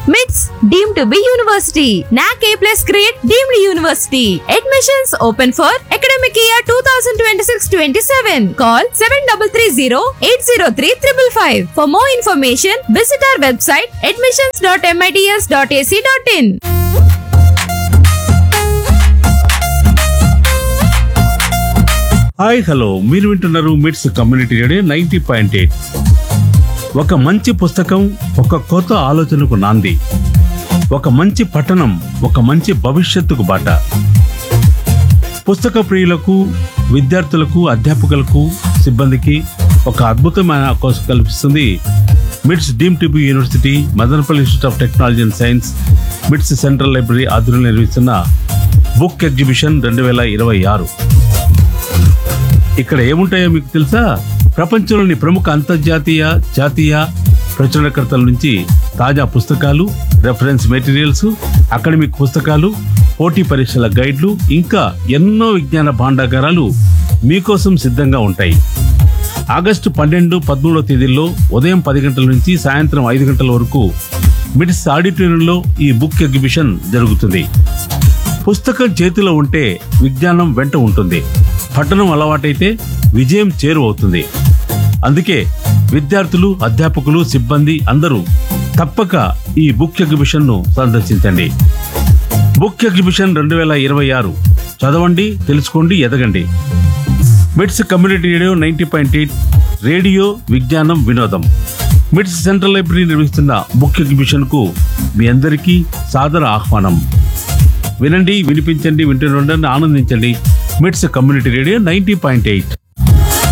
MITS deemed to be university. NAC A plus grade deemed university. Admissions open for academic year 2026-27. Call 7330-803-555. For more information, visit our website admissions.mits.ac.in. Hi hello మీరు వింటున్నారు MITS community radio ninety point eight ఒక మంచి పుస్తకం ఒక కొత్త ఆలోచనకు నాంది ఒక మంచి పఠనం ఒక మంచి భవిష్యత్తుకు బాట పుస్తక ప్రియులకు విద్యార్థులకు అధ్యాపకులకు సిబ్బందికి ఒక అద్భుతమైన అవకాశం కల్పిస్తుంది MITS deemed to be university Madanapalle institute of technology and science MITS central library ఆధ్వర్యంలో నిర్వహిస్తున్న బుక్ ఎగ్జిబిషన్ రెండు వేల ఇరవై ఆరు ఇక్కడ ఏముంటాయో మీకు తెలుసా ప్రపంచంలోని ప్రముఖ అంతర్జాతీయ జాతీయ ప్రచురణకర్తల నుంచి తాజా పుస్తకాలు రెఫరెన్స్ మెటీరియల్స్ అకాడమిక్ పుస్తకాలు పోటీ పరీక్షల గైడ్లు ఇంకా ఎన్నో విజ్ఞాన భాండాగారాలు మీకోసం సిద్ధంగా ఉంటాయి ఆగస్టు పన్నెండు పదమూడవ తేదీల్లో ఉదయం పది గంటల నుంచి సాయంత్రం ఐదు గంటల వరకు మిడ్స్ ఆడిటోరియంలో ఈ బుక్ ఎగ్జిబిషన్ జరుగుతుంది పుస్తకం చేతిలో ఉంటే విజ్ఞానం వెంట ఉంటుంది పఠనం అలవాటైతే విజయం చేరువవుతుంది అందుకే విద్యార్థులు అధ్యాపకులు సిబ్బంది అందరూ తప్పక ఈ బుక్ ఎగ్జిబిషన్ ను సందర్శించండి బుక్ ఎగ్జిబిషన్ రెండు వేల ఇరవై ఆరు చదవండి తెలుసుకోండి ఎదగండి MITS community radio ninety point eight radio విజ్ఞానం వినోదం మిట్స్ సెంట్రల్ లైబ్రరీ నిర్వహిస్తున్న బుక్ ఎగ్జిబిషన్ కు మీ అందరికీ సాదర ఆహ్వానం వినండి వినిపించండి వింటూ ఉండండి ఆనందించండి MITS community radio ninety point eight